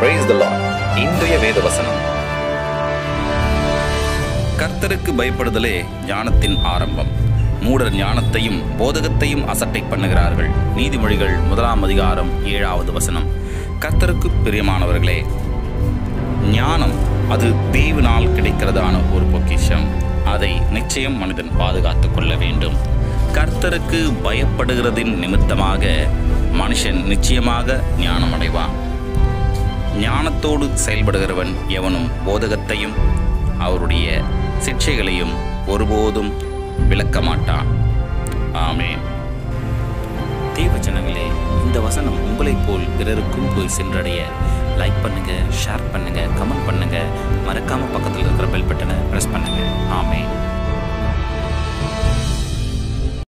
Praise the Lord. இன்றைய வேத வசனம் கர்த்தருக்கு பயப்படுதலே ஞானத்தின் ஆரம்பம் மூடர் ஞானத்தையும் போதகத்தையும் அசட்டை பண்ணுகிறார்கள் நீதிமொழிகள் முதலாம் அதிகாரம் ஏழாவது வசனம் கர்த்தருக்கு பிரியமானவர்களே ஞானம் அது தேவனால் கிடைக்கிறதான ஒரு பொக்கிஷம் அதை நிச்சயம் மனிதன் பாதுகாத்துக் கொள்ள வேண்டும் கர்த்தருக்கு பயப்படுகிறதின் நிமித்தமாக மனுஷன் நிச்சயமாக ஞானம் அடைவான் ஞானத்தோடு செயல்படுகிறவன் எவனும் போதகத்தையும் அவருடைய சிக்ஷைகளையும் ஒருபோதும் விளக்க மாட்டான் ஆமென் தேவஜனங்களே இந்த வசனம் உங்களைப் போல் பிறருக்கும் போய் சென்றடைய லைக் பண்ணுங்க ஷேர் பண்ணுங்க கமெண்ட் பண்ணுங்க மறக்காம பக்கத்தில் இருக்கிற பெல் பட்டனை பிரஸ் பண்ணுங்க ஆமே